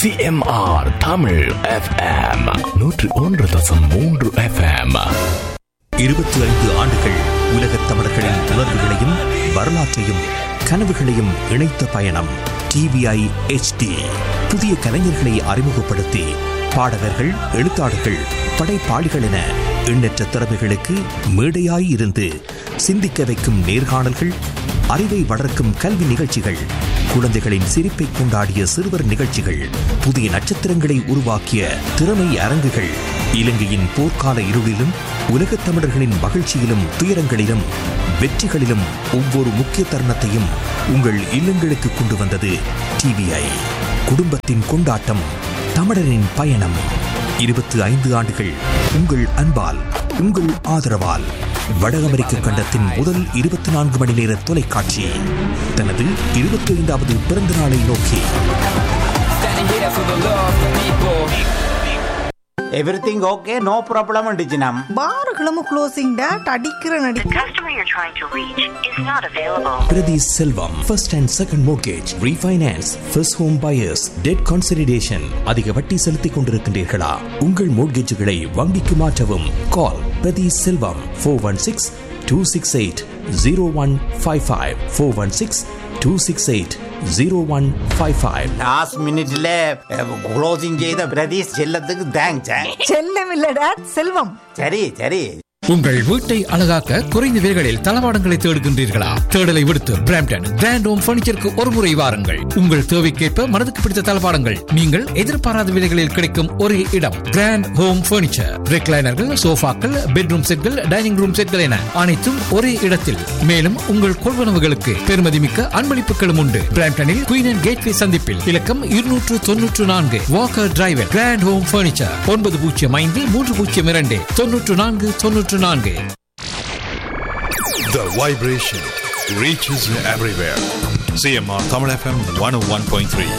CMR Tamil FM நூற்று ஒன்று தசம் மூன்று எஃப்எம் இருபத்தி ஐந்து ஆண்டுகள் உலகத் தமிழர்களின் உணர்வுகளையும் வரலாற்றையும் கனவுகளையும் இணைத்த பயணம் டிவிஐ HD புதிய கலைஞர்களை அறிமுகப்படுத்தி பாடகர்கள் எழுத்தாளர்கள் படைப்பாளிகள் என எண்ணற்ற திறமைகளுக்கு மேடையாய் இருந்து சிந்திக்க வைக்கும் நேர்காணல்கள் அறிவை வளர்க்கும் கல்வி நிகழ்ச்சிகள் குழந்தைகளின் சிரிப்பை கொண்டாடிய சிறுவர் நிகழ்ச்சிகள் புதிய நட்சத்திரங்களை உருவாக்கிய திறமை அரங்குகள் இலங்கையின் போர்க்கால இருளிலும் உலகத் தமிழர்களின் மகிழ்ச்சியிலும் துயரங்களிலும் வெற்றிகளிலும் ஒவ்வொரு முக்கிய தருணத்தையும் உங்கள் இல்லங்களுக்கு கொண்டு வந்தது டிவிஐ குடும்பத்தின் கொண்டாட்டம் தமிழரின் பயணம் இருபத்தி ஐந்து ஆண்டுகள் உங்கள் அன்பால் உங்கள் ஆதரவால் வட அமெரிக்க கண்டத்தின் முதல் இருபத்தி நான்கு மணி நேர தொலைக்காட்சி தனது இருபத்தி ஐந்தாவது பிறந்த நாளை நோக்கி எவ்ரிதிங் ஓகே நோ ப்ராப்ளம் டிஜினம் பாருகளும் க்ளோசிங் டேட் அடிக்கிற நடி The customer you're trying to reach is not available. Prathi Selvam first and second mortgage refinance first home buyers debt consideration அதிக வட்டி செலுத்திக் கொண்டிருக்கின்றீர்களா உங்கள் மோர்கேஜுகளை வங்கிக்கு மாற்றவும் call Prathi Selvam four one six two six eight zero one five five four one six two six eight zero one five five last மினிட்ல closing செய்த பிரதீஷ் செல்லத்துக்கு thanks செல்லம் இல்ல டேட் செல்வம் சரி சரி உங்கள் வீட்டை அழகாக்க குறைந்த விலைகளில் தளவாடங்களை தேடுகின்றீர்களா தேடலை விடுத்து பிராம்டன் கிராண்ட் ஹோம் பர்னிச்சருக்கு ஒரு முறை வாருங்கள் உங்கள் தேவைக்கேற்ப மனதுக்கு பிடித்த தளவாடங்கள் நீங்கள் எதிர்பாராத விலைகளில் கிடைக்கும் ஒரே இடம் கிராண்ட் ஹோம் பர்னிச்சர் ரெக்லைனர்கள் சோஃபாக்கள் பெட்ரூம் செட்கள் டைனிங் ரூம் செட்கள் என அனைத்தும் ஒரே இடத்தில் மேலும் உங்கள் கொள்வனவுகளுக்கு பெருமதிமிக்க அன்பளிப்புகளும் உண்டு பிராம்டனில் குயின் அண்ட் கேட்வே சந்திப்பில் இலக்கம் இருநூற்று தொன்னூற்று நான்கு walker driver grand home furniture ஒன்பது பூஜ்ஜியம் ஐந்து மூன்று பூஜ்ஜியம் இரண்டு தொன்னூற்று நான்கு தொன்னூற்று நான்கு The vibration reaches everywhere. CMR Tamil FM 101.3.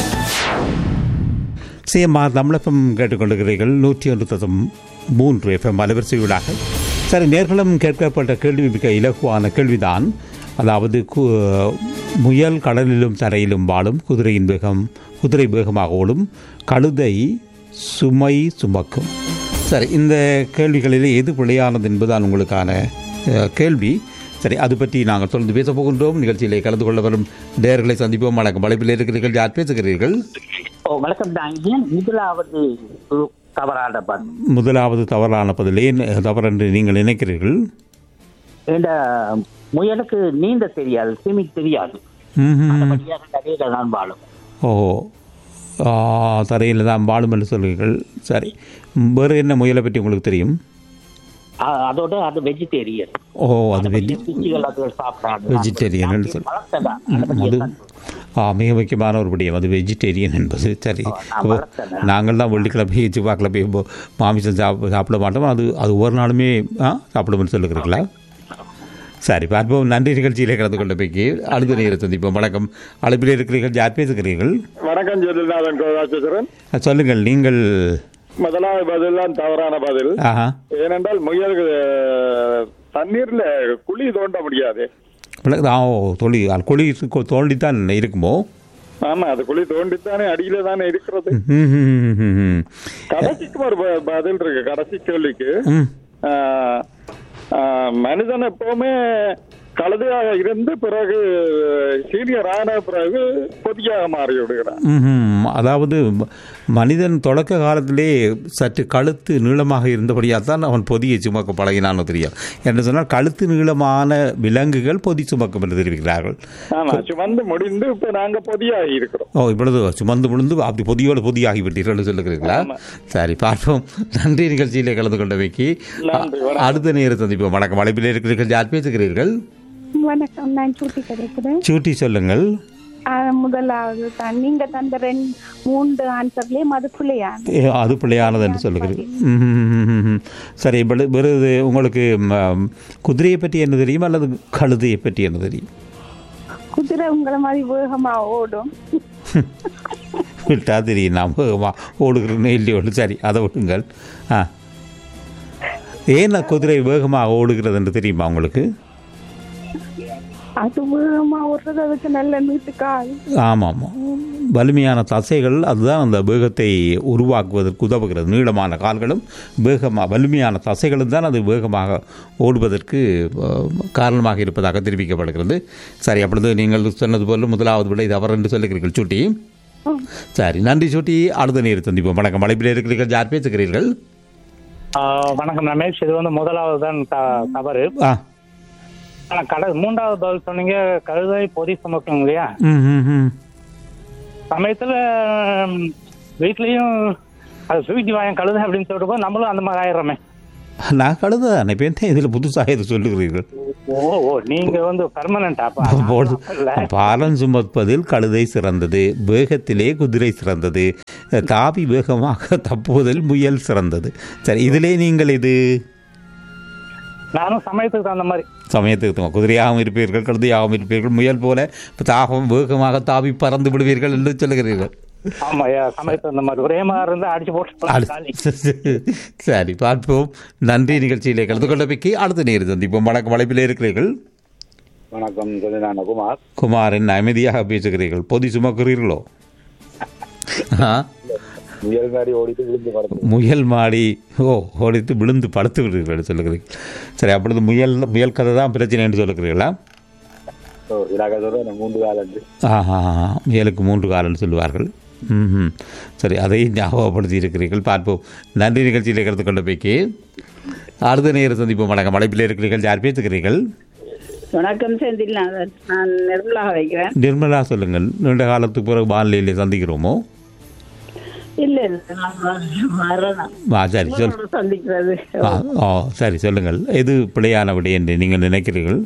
C M R Tamilagam கேட்டுக்கொண்டிருக்கிறீர்கள் நூற்றி ஒன்று தசம் மூன்று எஃப்எம் அலைவரிசைகளாக சரி நேர்களும் கேட்கப்பட்ட கேள்வி மிக இலகுவான கேள்விதான் அதாவது கு- முயல் கடலிலும் தரையிலும் வாழும் குதிரையின் வேகம் குதிரை வேகமாக ஓடும் கழுதை சுமை சுமக்கும் சரி இந்த கேள்விகளில் எது பிழையானது என்பதுதான் உங்களுக்கான அஹ், கேள்வி சரி அது பற்றி நாங்கள் தொடர்ந்து பேச போகின்றோம் நிகழ்ச்சியிலே கலந்து கொள்ள வரும் நேர்களை சந்திப்போம் வணக்கம் அழைப்பில் இருக்கிறீர்கள் யார் பேசுகிறீர்கள் ஓ வணக்கம் தான் ஏன் முதலாவது கு- தவறான பதில் முதலாவது தவறான பதில் ஏன் தவறு என்று நீங்கள் நினைக்கிறீர்கள் இந்த முயலுக்கு நீந்த தெரியாது சிமி தெரியாது ம்ஹும். அதுபடியாக கரையில தான் வாழும் ஓ ஆ, தரையில் தான் வாழும் என்று சொல்கிறீர்கள் சரி வேறு என்ன முயலை பற்றி உங்களுக்கு தெரியும் அ- அதோட அது வெஜிடேரியன் ஓ அது வெஜி பிச்சுகள் அது சாப்பிடாது வெஜிடேரியன் என்று சொல் வளர்த்ததான் அது ஆ மிக முக்கியமான ஒரு விடயம் அது வெஜிடேரியன் என்பது சரி நான் வளர்த்தேன். நாங்கள் தான் வெள்ளிக்கிழமை செவ்வாய்க்கிழமை போ- மாமிசம் சாப்பிட சாப்பிட மாட்டோம் அது அது ஒவ்வொரு நாளுமே ஆ சாப்பிடுவோம்னு சொல்லுகிறீங்களா சரி பார்ப்போம் நன்றி நிகழ்ச்சியிலே கலந்து கொண்ட பைக்கு அடுத்த நேர சந்திப்போம் வணக்கம் அழைப்பில் இருக்கிறீர்கள் யார் பேசுகிறீர்கள் வணக்கம் ஜெயலலிதாதன் கோதாச்சந்திரன் ஆ, சொல்லுங்கள் நீங்கள் முதலாவது பதில் தான் தவறான பதில் ஆஹா ஏனென்றால் முயல் அஹ், தண்ணீர்ல குழி தோண்ட முடியாது விளக்குதா? ஓ தொழி குழி தோண்டித்தான் இருக்குமோ ஆமா அது குழி தோண்டித்தானே அடியில தானே இருக்கிறது ம், ம், ம், ம், ம். கடைசிக்கு ஒரு ப- பதில் இருக்கு கடைசி கேள்விக்கு ம். ஆஹ், ஆஹ், மனிதன் எப்பவுமே கழுதையாக இருந்து பிறகு சீனியர் ஆன பிறகு பொதியாக மாறி விடுகிறான் ம்ஹும். அதாவது ம- மனிதன் தொடக்க காலத்திலே சற்று கழுத்து நீளமாக இருந்தபடியால் தான் அவன் பொதியை சுமக்க பழகினான்னு தெரியும் என்று சொன்னால் கழுத்து நீளமான விலங்குகள் பொதி சுமக்கும் என்று தெரிவிக்கிறார்கள் ஆமா சுமந்து முடிந்து இப்ப நாங்க பொதியாகி இருக்கிறோம் ஓ இப்பொழுது சுமந்து விழுந்து அப்படி பொதியோடு பொதியாகி விட்டீர்கள் சொல்லுகிறீர்களா சரி பார்ப்போம் நன்றி நிகழ்ச்சியிலே கலந்து கொண்டவைக்கு நன்றி, அ- அடுத்த நேரம் சந்திப்போம் வணக்கம் அழைப்பில் இருக்கிறீர்கள் யார் பேசுகிறீர்கள் வணக்கம் நான் சூட்டி கிடைக்கிறேன் சூட்டி சொல்லுங்கள் முதலாவது தான் நீங்க தந்த ரெண்டு மூன்று ஆன்சர்லயே அது பிள்ளையான ஏ, அது பிள்ளையானது என்று சொல்லுகிறீர்கள் ம்ஹும். சரி இப்பொழுது விருது உங்களுக்கு ம, குதிரையை பற்றி என்ன தெரியும் அல்லது கழுதையை பற்றி என்ன தெரியும் குதிரை உங்களை மாதிரி வேகமா ஓடும் விட்டா தெரியும் நான் வேகமா ஓடுகிறேன்னு இல்லையோ சரி அதை விடுங்கள் ஆ ஏன் குதிரை வேகமாக ஓடுகிறது என்று தெரியுமா உங்களுக்கு அது வேகமா ஓடுறது அதுக்கு நல்ல நீட்டு கால் ஆமாம் ஆமாம் வலிமையான தசைகள் அதுதான் அந்த வேகத்தை உருவாக்குவதற்கு உதவுகிறது நீளமான கால்களும் வேகமாக வலிமையான தசைகளும் தான் அது வேகமாக ஓடுவதற்கு அஹ், காரணமாக இருப்பதாக தெரிவிக்கப்படுகிறது சரி அப்பொழுது நீங்கள் சொன்னது போல முதலாவது விட இது அவர் என்று சொல்லுகிறீர்கள் சுட்டி சரி நன்றி சுட்டி அடுத்த நேரம் சந்திப்போம் வணக்கம் மலைப்பில் இருக்கிறீர்கள் யார் பேசுகிறீர்கள் ஆஹ் வணக்கம் ரமேஷ் இது வந்து முதலாவது தான் த- தவறு ஆ ஆனா கடை மூன்றாவது பதில் சொன்னீங்க கழுதை பொதி சுமக்கும் இல்லையா ம் ம் ம் சமயத்துல ம், வீட்லயும் அது ஸ்வீட் வாங்க கழுதை அப்படின்னு சொல்லிட்டு போது நம்மளும் அந்த மாதிரி ஆயிடுறோமே நான் கழுத தானே இப்போ என்ன இதில் புதுசாக இது சொல்லுகிறீர்கள் ஓ ஓ நீங்க வந்து பெர்மனண்டா போடு. பாலம் சுமப்பதில் கழுதை சிறந்தது வேகத்திலே குதிரை சிறந்தது தாவி வேகமாக தப்புவதில் முயல் சிறந்தது சரி இதிலே நீங்கள் இது நானும் சமயத்துக்கு தகுந்த மாதிரி சமயத்துக்கு தகுந்த குதிரையாகவும் இருப்பீர்கள் கழுதையாகவும் இருப்பீர்கள் முயல் போல தாகம் வேகமாக தாவி பறந்து விடுவீர்கள் என்று சொல்லுகிறீர்கள் ஆமா ஐயா, சமயத்துக்கு தகுந்த மாதிரி ஒரே மாதிரி இருந்தா அடிச்சு போட்டு அடு- காலி. சரி பார்ப்போம் நன்றி நிகழ்ச்சியிலே கலந்து கொள்ள வைக்கி அடுத்த நேரம் சந்திப்போம் வணக்கம் வளைப்பிலே இருக்கிறீர்கள் வணக்கம் சொல்லி நான் குமார் குமாரின் அமைதியாக பேசுகிறீர்கள் பொதி சுமக்கிறீர்களோ ஆ முயல் மாதிரி ஓடிட்டு விழுந்து படுத்து முயல் மாடி ஓ ஓடித்து விழுந்து படுத்து விடுகிறீர்கள் சொல்லுகிறீர்கள் சரி அப்பொழுது முயல் முயல் கதை தான் பிரச்சனைன்னு சொல்லுகிறீர்களா இதாக சொல்ற மூன்று காலண்டு ஆஹா முயலுக்கு மூன்று காலம்னு சொல்லுவார்கள் ம் சரி அதையும் ஞாபகப்படுத்தி இருக்கிறீர்கள் பார்ப்போம் நன்றி நிகழ்ச்சியில் கலந்து கொண்ட பைக்கு அடுத்த நேரம் சந்திப்போம் வணக்கம் அழைப்பில் இருக்கிறீர்கள் யார் பேசுகிறீர்கள் வணக்கம் செந்தில்நாதன் நான் நிர்மலா வைக்கிறேன் நிர்மலா சொல்லுங்கள் நீண்ட காலத்துக்கு பிறகு வானிலையிலே சந்திக்கிறோமோ இல்ல இல்ல நான் வரணும் ஆ சரி சொல் உங்களோட சந்திக்கிறது ஆ ஓ சரி சொல்லுங்கள் எது பிழையான விடை என்று நீங்கள் நினைக்கிறீர்கள்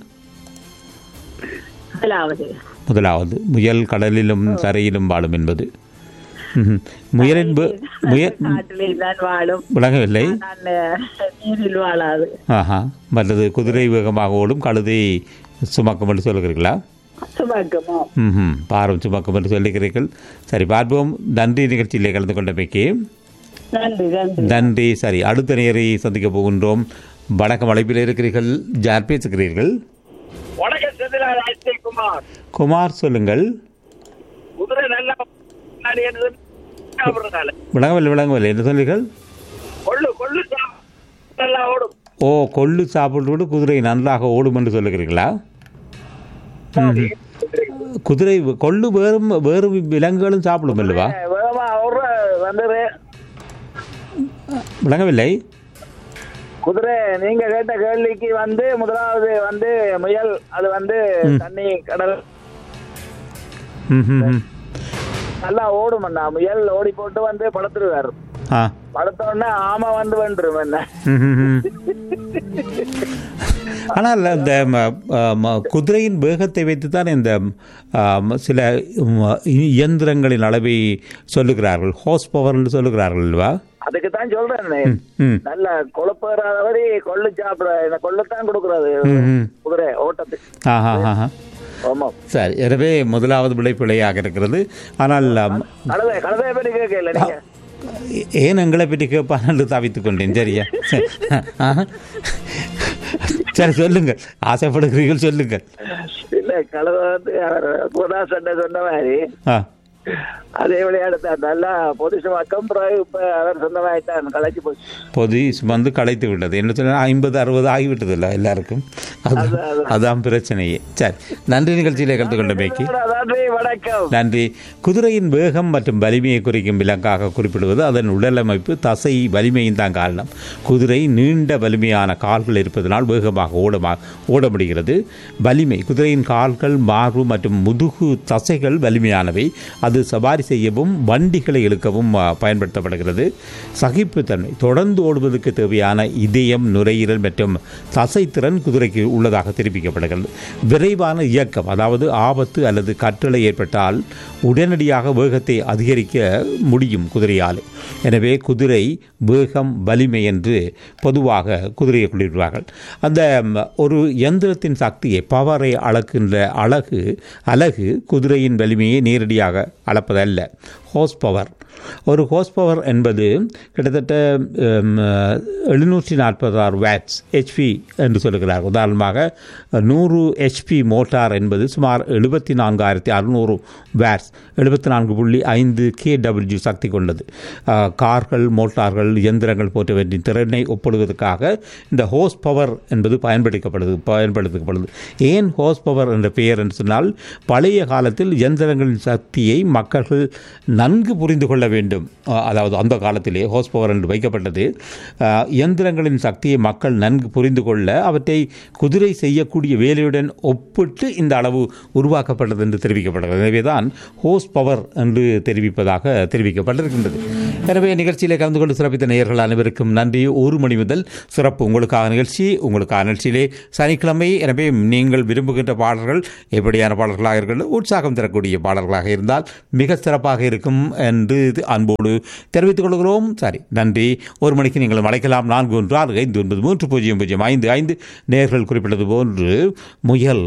முதலாவது முதலாவது முயல் கடலிலும் தரையிலும் வாழும் என்பது ம்ஹும். முயலின் பே- முயல் காட்டிலே தான் வாழும் விளங்கவில்லை நான் நீரில் வாழாது ஆஹா மற்றது குதிரை வேகமாக ஓடும் கழுதை சுமக்கும் என்று சொல்லுகிறீர்களா சுமக்கமோ ம் பாரம் சுமக்கும் என்று சொல்லுகிறீர்கள் சரி பார்ப்போம் நன்றி நிகழ்ச்சியிலே கலந்து கொண்டமைக்கு நன்றி நன்றி நன்றி சரி அடுத்த நேரை சந்திக்க போகின்றோம் வணக்கம் அழைப்பில் இருக்கிறீர்கள் யார் பேசுகிறீர்கள் வணக்கம் செந்திலா ராஜ்தேவ் குமார் குமார் சொல்லுங்கள் குதிரை நல்லா முன்னாடி என்னது சாப்பிடுறதால விளங்கவில்லை விளங்கவில்லை என்ன சொன்னீர்கள் கொள்ளு கொள்ளு சாப்பிடு. நல்லா ஓடும் ஓ கொள்ளு சாப்பிட்டு குதிரை நன்றாக ஓடும் என்று சொல்லுகிறீர்களா ம்ஹும். குதிரை கொள்ளு வேறும் வேறு விலங்குகளும் சாப்பிடும் அல்லவா வேகமா ஓடுற வந்து விளங்கவில்லை குதிரை நீங்க கேட்ட கேள்விக்கு வந்து முதலாவது வந்து முயல் அது வந்து தண்ணி கடல் ம்ஹும். நல்லா ஓடும் அண்ணா முயல் ஓடி போட்டு வந்து படுத்துருவாரு ஆ படுத்த உடனே ஆமா வந்து வென்றும் என்ன ம்ஹும். ஆனால் இந்த ம, ஆ, ம, குதிரையின் வேகத்தை வைத்துத்தான் இந்த ஆ, ம, சில ம, இயந்திரங்களின் அளவை சொல்லுகிறார்கள் ஹோஸ் பவர் என்று சொல்லுகிறார்கள் அல்லவா அதுக்கு தான் சொல்றேன் ம் நல்ல கொழுப்புறாதவரி கொள்ளு சாப்பிட இந்த கொள்ளுத்தான் கொடுக்கறது ம்ஹும். குதிரை ஓட்டத்துக்கு ஆஹா ஆஹா ஆமா சரி எனவே முதலாவது விடை பிழையாக இருக்கிறது ஆனால் ஆம், கழுதை கழுதையை பற்றி கேட்கல நீங்க ஏன் எங்களை பற்றி கேட்பான்னு தவித்துக் கொண்டேன் சரியா ஆஹா. சரி சொல்லுங்கள் ஆசைப்படுகிறீர்கள் சொல்லுங்கள் இல்ல கழுதை வந்து அவர் புதா சண்டை சொன்ன மாதிரி ஆ அதே விளையாடுத்தான் நல்லா பொதுசு மக்கம் பிறகு இப்ப அவர் சொந்தமாயிட்டான் கலைச்சு போச்சு பொதி வந்து களைத்து விட்டது என்ன சொன்ன ஐம்பது அறுபது ஆகிவிட்டது இல்லை எல்லாருக்கும் அது அதான் பிரச்சனையே சரி நன்றி நிகழ்ச்சியிலே கலந்து கொண்ட பேக்கி நன்றி வணக்கம் நன்றி குதிரையின் வேகம் மற்றும் வலிமையை குறிக்கும் விலங்காக குறிப்பிடுவது அதன் உடலமைப்பு தசை வலிமையின் தான் காரணம் குதிரை நீண்ட வலிமையான கால்கள் இருப்பதனால் வேகமாக ஓட ஓட முடிகிறது வலிமை குதிரையின் கால்கள் மார்பு மற்றும் முதுகு தசைகள் வலிமையானவை அது சவாரி செய்யவும் வண்டிகளை இழுக்கவும் ஆ, பயன்படுத்தப்படுகிறது சகிப்புத்தன்மை தொடர்ந்து ஓடுவதற்கு தேவையான இதயம் நுரையீரல் மற்றும் தசைத்திறன் குதிரைக்கு உள்ளதாக தெரிவிக்கப்படுகிறது விரைவான இயக்கம் அதாவது ஆபத்து அல்லது கற்றலை ஏற்பட்டால் உடனடியாக வேகத்தை அதிகரிக்க முடியும் குதிரையால் எனவே குதிரை வேகம் வலிமை என்று பொதுவாக குதிரையை குறிப்பிடுவார்கள் அந்த ம், ஒரு எந்திரத்தின் சக்தியை பவரை அளக்கின்ற அழகு அழகு குதிரையின் வலிமையை நேரடியாக அளப்பதல்ல ஹோஸ் பவர் ஒரு ஹோஸ் பவர் என்பது கிட்டத்தட்ட எழுநூற்றி நாற்பத்தாறு வேட்ஸ் ஹெச்பி என்று சொல்லுகிறார் உதாரணமாக நூறு ஹெச்பி மோட்டார் என்பது சுமார் எழுபத்தி நான்காயிரத்தி அறுநூறு வேட்ஸ் எழுபத்தி நான்கு புள்ளி ஐந்து கேடபிள்யூ சக்தி கொண்டது அஹ், கார்கள் மோட்டார்கள் இயந்திரங்கள் போன்றவற்றின் திறனை ஒப்பிடுவதற்காக இந்த ஹோஸ் பவர் என்பது பயன்படுத்தப்படுது பயன்படுத்தப்படுது ஏன் ஹோஸ் பவர் என்ற பெயர் என்று சொன்னால் பழைய காலத்தில் இயந்திரங்களின் சக்தியை மக்கள் நன்கு புரிந்து கொள்ள வேண்டும் அஹ், அதாவது அந்த காலத்திலே ஹோஸ் பவர் என்று வைக்கப்பட்டது அஹ், இயந்திரங்களின் சக்தியை மக்கள் நன்கு புரிந்து கொள்ள அவற்றை குதிரை செய்யக்கூடிய வேலையுடன் ஒப்பிட்டு இந்த அளவு உருவாக்கப்பட்டது என்று தெரிவிக்கப்படுகிறது எனவே தான் ஹோஸ் பவர் என்று தெரிவிப்பதாக தெரிவிக்கப்பட்டிருக்கின்றது எனவே நிகழ்ச்சியிலே கலந்து கொண்டு சிறப்பித்த நேயர்கள் அனைவருக்கும் நன்றி ஒரு மணி முதல் சிறப்பு உங்களுக்காக நிகழ்ச்சி உங்களுக்காக நிகழ்ச்சியிலே சனிக்கிழமை எனவே நீங்கள் விரும்புகின்ற பாடல்கள் எப்படியான பாடல்களாக இருக்கிறது உற்சாகம் தரக்கூடிய பாடல்களாக இருந்தால் மிக சிறப்பாக இருக்கும் என்று இது அன்போடு தெரிவித்துக் கொள்கிறோம் சரி நன்றி ஒரு மணிக்கு நீங்கள் அழைக்கலாம் நான்கு ஒன்று ஆறு ஐந்து ஒன்பது மூன்று பூஜ்ஜியம் பூஜ்ஜியம் ஐந்து ஐந்து நேர்கள் குறிப்பிட்டது போன்று முயல்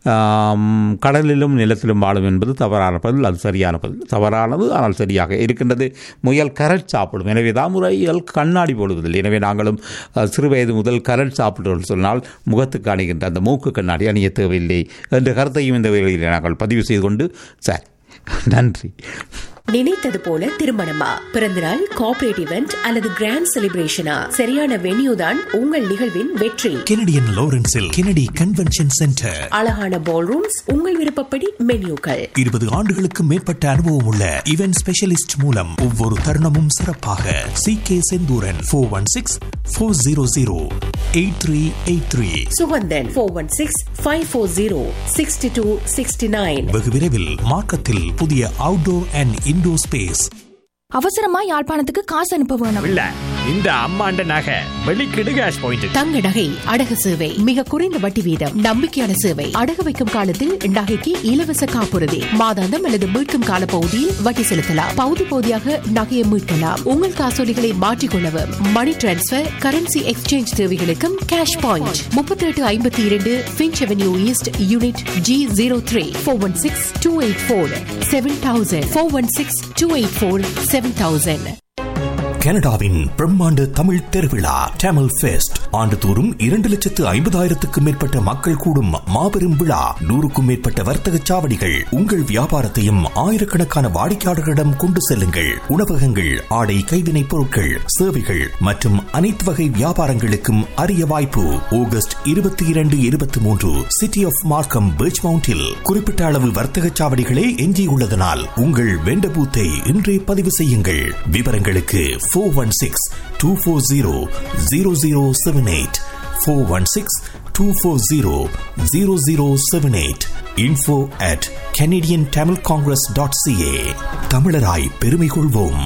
ஆம், கடலிலும் நிலத்திலும் வாழும் என்பது தவறான பதில் அது சரியான பதில் தவறானது ஆனால் சரியாக இருக்கின்றது முயல் கரட் சாப்பிடும் எனவே தான் முறையில் கண்ணாடி போடுவதில்லை எனவே நாங்களும் அஹ், சிறுவயது முதல் கரட் சாப்பிடுவோம் சொன்னால் முகத்துக்கு அணிகின்ற அந்த மூக்கு கண்ணாடி அணிய தேவையில்லை என்ற கருத்தையும் இந்த வேளையில் நாங்கள் பதிவு செய்து கொண்டு சரி நன்றி நினைத்தது போல திருமணமா பிறந்தநாள் கார்ப்பரேட் இவெண்ட் அல்லது கிராண்ட் செலிப்ரேஷனா சரியான வென்யூ தான் உங்கள் நிகழ்வின் வெற்றி கெனடியன் லாரன்ஸில் கெனடி கன்வென்ஷன் சென்டர் அழகான பால் ரூம்ஸ் உங்கள் விருப்பப்படி மென்யூக்கள் இருபது ஆண்டுகளுக்கு மேற்பட்ட அனுபவம் உள்ள இவென்ட் ஸ்பெஷலிஸ்ட் மூலம் ஒவ்வொரு தருணமும் சிறப்பாக C K Senthuran four one six four zero zero eight three eight three Suganthan four one six five four zero sixty two sixty nine வெகு விரைவில் மார்க்கத்தில் புதிய அவுட்டோர் அண்ட் இன்டோர் ஸ்பேஸ் அவசரமா யாழ்ப்பாணத்துக்கு காசு அனுப்ப வேணும் இல்ல இந்த அம்மாண்ட நகை வெளிக்கிடு கேஷ் பாயிண்ட் தங்க நகை அடகு சேவை மிக குறைந்த வட்டி வீதம் நம்பிக்கையான சேவை அடகு வைக்கும் காலத்தில் நகைக்கு இலவச காப்புறுதி மாதாந்தம் அல்லது மீட்கும் கால பகுதியில் வட்டி செலுத்தலாம் பகுதி பகுதியாக நகையை மீட்கலாம் உங்கள் காசோலிகளை மாற்றிக்கொள்ளவும் மணி டிரான்ஸ்பர் கரன்சி எக்ஸ்சேஞ்ச் தேவைகளுக்கும் கேஷ் பாயிண்ட் முப்பத்தி எட்டு ஐம்பத்தி இரண்டு Finch avenue east unit G zero three four one six two eight four seven thousand four one six two eight four seven thousand கனடாவின் பிரம்மாண்ட தமிழ் திருவிழா டேமல் ஃபெஸ்ட் ஆண்டுதோறும் இரண்டு லட்சத்து ஐம்பதாயிரத்துக்கும் மேற்பட்ட மக்கள் கூடும் மாபெரும் விழா நூறுக்கும் மேற்பட்ட வர்த்தக சாவடிகள் உங்கள் வியாபாரத்தையும் ஆயிரக்கணக்கான வாடிக்கையாளர்களிடம் கொண்டு செல்லுங்கள் உணவகங்கள் ஆடை கைவினைப் பொருட்கள் சேவைகள் மற்றும் அனைத்து வகை வியாபாரங்களுக்கும் அரிய வாய்ப்பு ஆகஸ்ட் இருபத்தி இரண்டு இருபத்தி மூன்று சிட்டி ஆஃப் மார்க்கம் பீச் மவுண்டில் குறிப்பிட்ட அளவு வர்த்தக சாவடிகளே எஞ்சியுள்ளதனால் உங்கள் வெண்ட பூத்தை இன்றே பதிவு செய்யுங்கள் விவரங்களுக்கு four one six two four zero zero zero seven eight four one six two four zero zero zero seven eight info at Canadian Tamil congress dot C A தமிழராய் பெருமை கொள்வோம்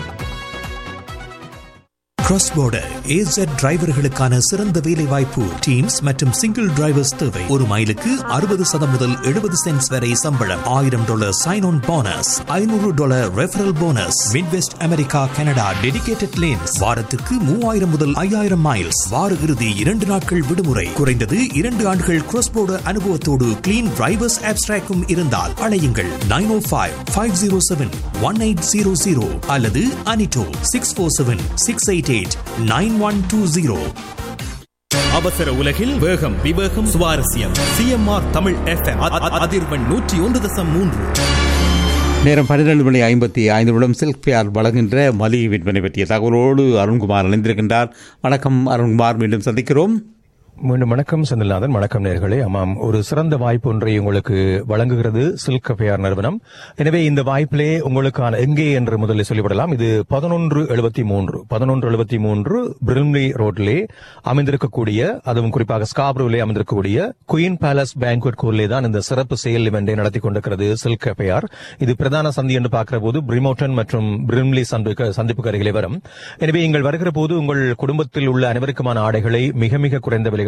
கிராஸ் border AZ டிரைவர்களுக்கான சிறந்த வேலை வாய்ப்பு டீம்ஸ் மற்றும் சிங்கிள் டிரைவர்ஸ் தேவை ஒரு மைலுக்கு அறுபது சதம் முதல் எழுபது சென்ட்ஸ் வரை சம்பளம் ஆயிரம் டாலர் சைன் ஆன் போனஸ் ஐநூறு dollar referral bonus Midwest America Canada dedicated lanes வாரத்துக்கு மூவாயிரம் முதல் ஐயாயிரம் மைல்ஸ் வார இறுதி இரண்டு நாட்கள் விடுமுறை குறைந்தது இரண்டு ஆண்டுகள் கிராஸ் border அனுபவத்தோடு கிளீன் டிரைவர்ஸ் ஆப்ஸ்ட்ராக்கும் இருந்தால் அழையுங்கள் nine O five five zero seven one eight zero zero அல்லது அனிட்டோ six four seven six eight eight nine one two zero அவசர உலகில் வேகம் விவேகம் சுவாரஸ்யம் சிஎம்ஆர் தமிழ் எஃப்எம் அதிர்வெண் நூற்றி ஒன்று தசம் மூன்று நேரம் பன்னிரண்டு மணி ஐம்பத்தி ஐந்து நிமிடம் சில்க் பியார் வழங்குகின்ற மலிகை விற்பனை பற்றிய தகவலோடு அருண்குமார் இணைந்திருக்கின்றார் வணக்கம் அருண்குமார் மீண்டும் சந்திக்கிறோம் மீண்டும் வணக்கம் செந்தில்நாதன் வணக்கம் நேர்களே ஆமாம் ஒரு சிறந்த வாய்ப்பு ஒன்றை உங்களுக்கு வழங்குகிறது சில்க் கஃபேயார் நிறுவனம் எனவே இந்த வாய்ப்பிலே உங்களுக்கான எங்கே என்று முதலில் சொல்லிவிடலாம் இது பதினொன்று எழுபத்தி மூன்று பதினொன்று எழுபத்தி மூன்று பிரிம்லி ரோட்லே அமைந்திருக்கக்கூடிய அதுவும் குறிப்பாக ஸ்காப்ரோவிலே அமைந்திருக்கக்கூடிய குயின் பேலஸ் பேங்க்வெட் கோர்லே தான் இந்த சிறப்பு செயல் இவெண்டை நடத்தி கொண்டிருக்கிறது சில்க் கஃபேயார் இது பிரதான சந்தி என்று பார்க்கிற போது பிரிமோட்டன் மற்றும் பிரிம்லி சந்திப்பு சந்திப்புக்கு அருகிலே வரும் எனவே நீங்கள் வருகிற போது உங்கள் குடும்பத்தில் உள்ள அனைவருக்குமான ஆடைகளை மிக மிக குறைந்த விலைகளில்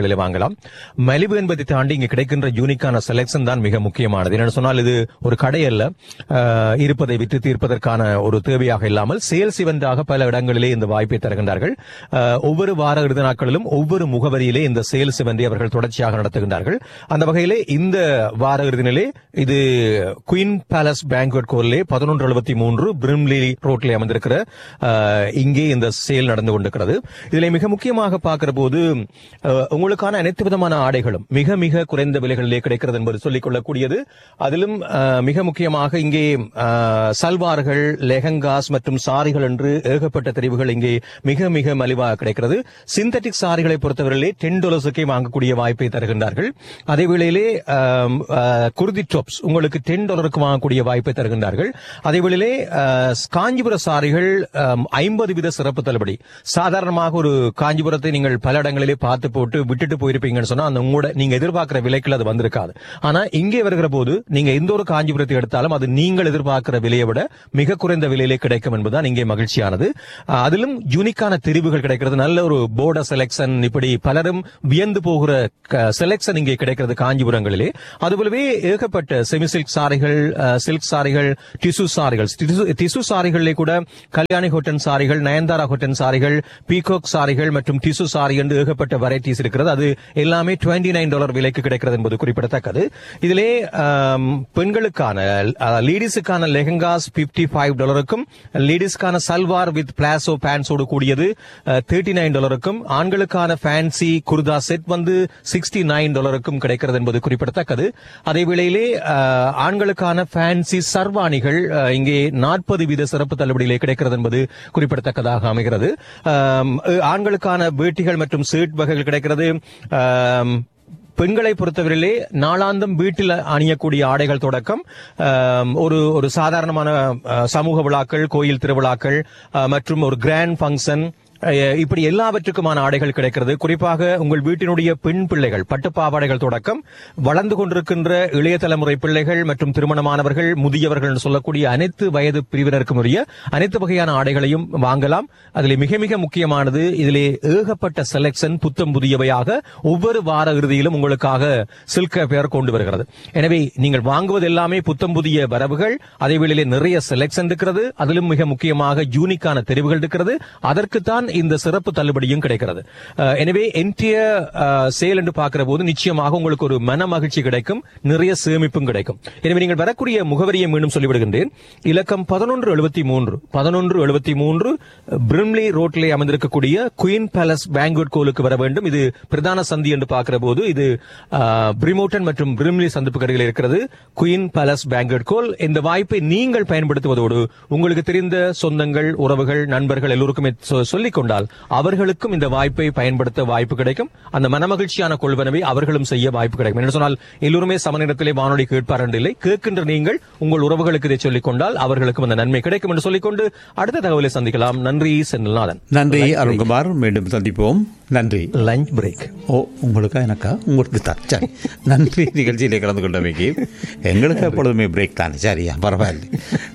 விலைகளில் வாங்கலாம் மலிவு என்பதை தாண்டி இங்கு கிடைக்கின்ற யூனிக்கான செலெக்ஷன் தான் மிக முக்கியமானது என்னென்னு சொன்னால் இது ஒரு கடை அல்ல அஹ், இருப்பதை விற்று தீர்ப்பதற்கான ஒரு தேவையாக இல்லாமல் சேல்ஸ் இவெண்டாக பல இடங்களிலே இந்த வாய்ப்பை தருகின்றார்கள் அஹ், ஒவ்வொரு வார இறுதி நாட்களிலும் ஒவ்வொரு முகவரியிலே இந்த சேல்ஸ் இவெண்டை அவர்கள் தொடர்ச்சியாக நடத்துகின்றார்கள் அந்த வகையிலே இந்த வார இறுதியிலே இது குயின் பேலஸ் பேங்க்வெட் கோரிலே பதினொன்று எழுபத்தி மூன்று பிரிம்லி ரோட்டில் அமைந்திருக்கிற அஹ், இங்கே இந்த சேல் நடந்து கொண்டிருக்கிறது இதில் மிக முக்கியமாக பார்க்கிற போது அஹ், உங்களுக்கான அனைத்து விதமான ஆடைகளும் மிக மிக குறைந்த விலைகளிலே கிடைக்கிறது என்பது சொல்லிக் கொள்ளக்கூடியது அதிலும் அஹ், மிக முக்கியமாக இங்கே அஹ், சல்வார்கள் லெஹங்காஸ் மற்றும் சாரிகள் என்று ஏகப்பட்ட தெரிவுகள் இங்கே மிக மிக மலிவாக கிடைக்கிறது சிந்தட்டிக் சாரிகளை பொறுத்தவரையிலே டென் டாலர்ஸுக்கே வாங்கக்கூடிய வாய்ப்பை தருகின்றார்கள் அதே வேளையிலே ஆம், அஹ், குர்தி டாப்ஸ் உங்களுக்கு டென் டாலருக்கு வாங்கக்கூடிய வாய்ப்பை தருகின்றார்கள் அதே வேளையிலே அஹ், காஞ்சிபுர சாரிகள் ஐம்பது வித சிறப்பு தள்ளுபடி சாதாரணமாக ஒரு காஞ்சிபுரத்தை நீங்கள் பல இடங்களிலே பார்த்து போட்டு விட்டுட்டு போயிருப்பீங்கன்னு சொன்னா அந்த உங்களோட நீங்க எதிர்பார்க்கிற விலைக்குள்ள அது வந்திருக்காது ஆனா இங்கே வருகிற போது நீங்க எந்த ஒரு காஞ்சிபுரத்தை எடுத்தாலும் அது நீங்கள் எதிர்பார்க்கிற விலையை விட மிக குறைந்த விலையிலே கிடைக்கும் என்பதுதான் இங்கே மகிழ்ச்சியானது அஹ், அதிலும் யூனிக்கான தெரிவுகள் கிடைக்கிறது நல்ல ஒரு போர்டர் செலெக்ஷன் இப்படி பலரும் வியந்து போகிற செலெக்ஷன் இங்கே கிடைக்கிறது காஞ்சிபுரங்களிலே அதுபோலவே ஏகப்பட்ட செமி சில்க் சாரிகள் சில்க் சாரிகள் டிசு சாரிகள் டிசு சாரிகளிலே கூட கல்யாணி ஹோட்டன் சாரிகள் நயன்தாரா ஹோட்டன் சாரிகள் பீகாக் சாரிகள் மற்றும் டிசு சாரி என்று ஏகப்பட்ட வெரைட்டிஸ் இருக்கிறது அது எல்லாமே 29 நைன் டாலர் விலைக்கு கிடைக்கிறது என்பது குறிப்பிடத்தக்கது இதிலே ஆம், பெண்களுக்கான லேடிஸுக்கான லெஹங்காஸ் 55 ஃபைவ் டாலருக்கும் லேடிஸ்க்கான சல்வார் வித் பிளாசோ பேண்ட்ஸோடு கூடியது தேர்ட்டி நைன் டாலருக்கும் ஆண்களுக்கான ஃபேன்சி குர்தா செட் வந்து சிக்ஸ்டி நைன் டாலருக்கும் கிடைக்கிறது என்பது குறிப்பிடத்தக்கது அதே வேளையிலே அஹ், ஆண்களுக்கான ஃபேன்சி சர்வாணிகள் அஹ், இங்கே நாற்பது வீத சிறப்பு தள்ளுபடியிலே கிடைக்கிறது என்பது குறிப்பிடத்தக்கதாக அமைகிறது ஆம், அஹ், ஆண்களுக்கான வேட்டிகள் மற்றும் ஷர்ட் வகைகள் கிடைக்கிறது ஆம், பெண்களை பொறுத்தவரையிலே நாளாந்தம் வீட்டில் அணியக்கூடிய ஆடைகள் தொடக்கம் ஆம், ஒரு ஒரு சாதாரணமான அஹ், சமூக விழாக்கள் கோயில் திருவிழாக்கள் அஹ், மற்றும் ஒரு கிராண்ட் ஃபங்க்ஷன் அஹ், இப்படி எல்லாவற்றுக்குமான ஆடைகள் கிடைக்கிறது குறிப்பாக உங்கள் வீட்டினுடைய பெண் பிள்ளைகள் பட்டுப்பாவாடைகள் தொடக்கம் வளர்ந்து கொண்டிருக்கின்ற இளைய தலைமுறை பிள்ளைகள் மற்றும் திருமணமானவர்கள் முதியவர்கள் என்று சொல்லக்கூடிய அனைத்து வயது பிரிவினருக்கும் உரிய அனைத்து வகையான ஆடைகளையும் வாங்கலாம் அதில் மிக மிக முக்கியமானது இதிலே ஏகப்பட்ட செலெக்ஷன் புத்தம் புதியவையாக ஒவ்வொரு வார இறுதியிலும் உங்களுக்காக சில்க் பெயர் கொண்டு வருகிறது எனவே நீங்கள் வாங்குவது எல்லாமே புத்தம் புதிய வரவுகள் அதே வேளையிலே நிறைய செலெக்ஷன் இருக்கிறது அதிலும் மிக முக்கியமாக யூனிக்கான தெரிவுகள் இருக்கிறது அதற்குத்தான் இந்த சிறப்பு தள்ளுபடியும் கிடைக்கிறது அஹ், எனவே என்டிய சேல் என்று பார்க்கிற போது நிச்சயமாக உங்களுக்கு ஒரு மன மகிழ்ச்சி கிடைக்கும் நிறைய சேமிப்பும் கிடைக்கும் எனவே நீங்கள் வரக்கூடிய முகவரியை மீண்டும் சொல்லிவிடுகின்றேன் இலக்கம் பதினொன்று எழுபத்தி மூன்று பதினொன்று எழுபத்தி மூன்று பிரிம்லி ரோட்டிலே அமைந்திருக்கக்கூடிய குயின் பேலஸ் பேங்க்வெட் கோலுக்கு வர வேண்டும் இது பிரதான சந்தி என்று பார்க்கிற போது இது அஹ், பிரிமோட்டன் மற்றும் பிரிம்லி சந்திப்பு கடையில் இருக்கிறது குயின் பேலஸ் பேங்க்வெட் கோல் இந்த வாய்ப்பை நீங்கள் பயன்படுத்துவதோடு உங்களுக்கு தெரிந்த சொந்தங்கள் உறவுகள் நண்பர்கள் எல்லோருக்குமே சொ- சொல்லிக் கொண்டால் அவர்களுக்கும் இந்த வாய்ப்பை பயன்படுத்த வாய்ப்பு கிடைக்கும் அந்த மனமகிழ்ச்சியான கொள்வனவை அவர்களும் செய்ய வாய்ப்பு கிடைக்கும் என்று சொன்னால் எல்லோருமே சமநேரத்திலே வானொலி கேட்பார் என்று இல்லை கேட்கின்ற நீங்கள் உங்கள் உறவுகளுக்கு இதை சொல்லிக் கொண்டால் அவர்களுக்கும் அந்த நன்மை கிடைக்கும் என்று சொல்லிக்கொண்டு அடுத்த தகவலை சந்திக்கலாம் நன்றி செந்தில்நாதன் நன்றி அருண்குமார் மீண்டும் சந்திப்போம் நன்றி லஞ்ச் பிரேக் ஓ உங்களுக்கா எனக்கா உங்களுக்கு தான் சரி நன்றி நிகழ்ச்சியிலே கலந்து கொண்டமைக்கு எங்களுக்கு எப்பொழுதுமே பிரேக் தானே சரியா பரவாயில்லை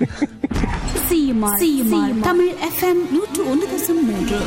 சிஎம்ஆர் சிஎம்ஆர் தமிழ் எஃப்எம் நூற்று ஒன்று தசம் மூன்று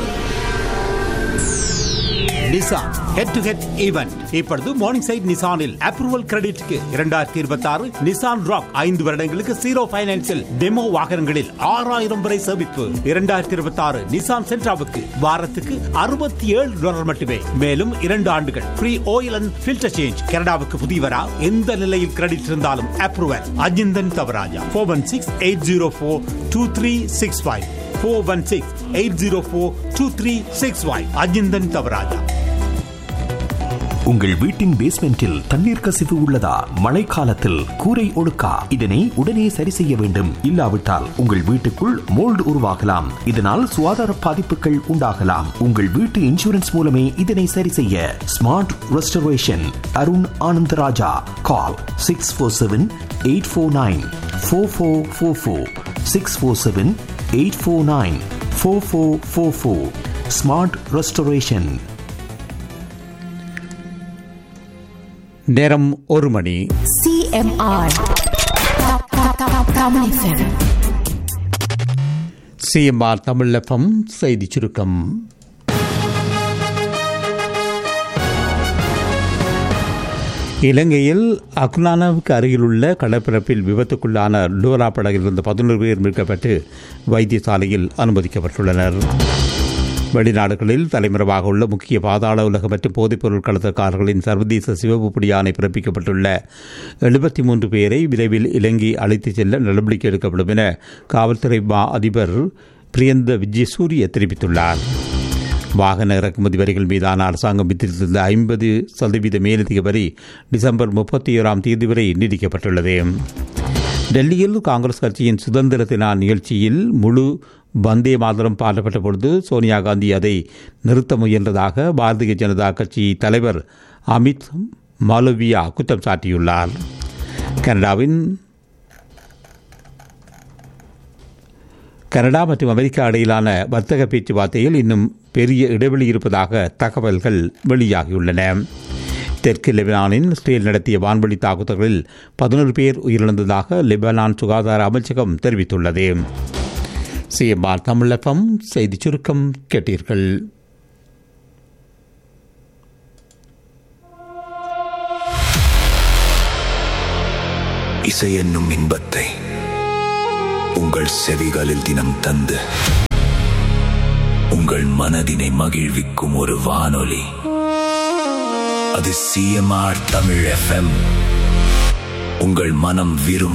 Nissan head to head event இப்பொழுது மார்னிங் சைட் நிசானில் அப்ரூவல் கிரெடிட்க்கு இரண்டாயிரத்தி இருபத்தி ஆறு நிசான் ராக் ஐந்து வருடங்களுக்கு ஜீரோ பைனான்சில் டெமோ வாகனங்களில் ஆறாயிரம் வரை சேமிப்பு இரண்டாயிரத்தி இருபத்தி ஆறு நிசான் சென்ட்ராவுக்கு வாரத்துக்கு அறுபத்தி ஏழு டாலர் மட்டுமே மேலும் இரண்டு ஆண்டுகள் free oil and filter change கனடாவுக்கு புதியவரா எந்த நிலையில் கிரெடிட் இருந்தாலும் approval Ajinthan Thavarajah four one six eight zero four two three six five four one six eight zero four two three six five Ajinthan Thavarajah உங்கள் வீட்டின் பேஸ்மெண்டில் தண்ணீர் கசிவு உள்ளதா மழைக்காலத்தில் கூரை ஒழுக்கா இதனை உடனே சரி செய்ய வேண்டும் இல்லாவிட்டால் உங்கள் வீட்டுக்குள் மோல்டு உருவாகலாம் இதனால் சுகாதார பாதிப்புகள் உண்டாகலாம் உங்கள் வீட்டு இன்சூரன்ஸ் மூலமே இதனை சரி செய்ய smart restoration Arun Anandarajah call six four seven eight four nine four four four four six four seven eight four nine four four four four smart restoration நேரம் ஒரு மணி C M R Tamil F M C M R Tamil F M செய்தி சுருக்கம் இலங்கையில் அக்னானாவுக்கு அருகிலுள்ள கடற்பரப்பில் விபத்துக்குள்ளான டோரா படகில் இருந்த பதினொரு பேர் மீட்கப்பட்டு வைத்தியசாலையில் அனுமதிக்கப்பட்டுள்ளனர் வெளிநாடுகளில் தலைமறைவாக உள்ள முக்கிய பாதாள உலக மற்றும் போதைப்பொருள் கடத்தல்காரர்களின் சர்வதேச சிவப்பு பிடியாணை பிறப்பிக்கப்பட்டுள்ள எழுபத்தி மூன்று பேரை விரைவில் இலங்கை அழைத்துச் செல்ல நடவடிக்கை எடுக்கப்படும் என காவல்துறை மா அதிபர் பிரியந்த விஜயசூரிய தெரிவித்துள்ளார் வாகன இறக்குமதி வரிகள் மீதான அரசாங்கம் வித்திருந்த ஐம்பது சதவீத மேலதிக வரி டிசம்பர் முப்பத்தி ஓராம் தேதி வரை நீடிக்கப்பட்டுள்ளது டெல்லியில் காங்கிரஸ் கட்சியின் சுதந்திர தின நிகழ்ச்சியில் முழு வந்தே மாதரம் பாடப்பட்ட பொழுது சோனியா காந்தி அதை நிறுத்த முயன்றதாக பாரதிய ஜனதா கட்சி தலைவர் அமித் மாலவியா குற்றம் சாட்டியுள்ளார் கனடாவின் கனடா மற்றும் அமெரிக்கா இடையிலான வர்த்தக பேச்சுவார்த்தையில் இன்னும் பெரிய இடைவெளி இருப்பதாக தகவல்கள் வெளியாகியுள்ளன தெற்கு லெபனானின் இஸ்ரேல் நடத்திய வான்வழி தாக்குதல்களில் பதினொரு பேர் உயிரிழந்ததாக லெபனான் சுகாதார அமைச்சகம் தெரிவித்துள்ளது சிஎம்ஆர் தமிழகம் செய்தி சுருக்கம் கேட்டீர்கள் இசை என்னும் இன்பத்தை உங்கள் செவிகளில் தினம் தந்து உங்கள் மனதினை மகிழ்விக்கும் ஒரு வானொலி அது சிஎம்ஆர் தமிழ் எஃப்எம் உங்கள் மனம் விரும்பும்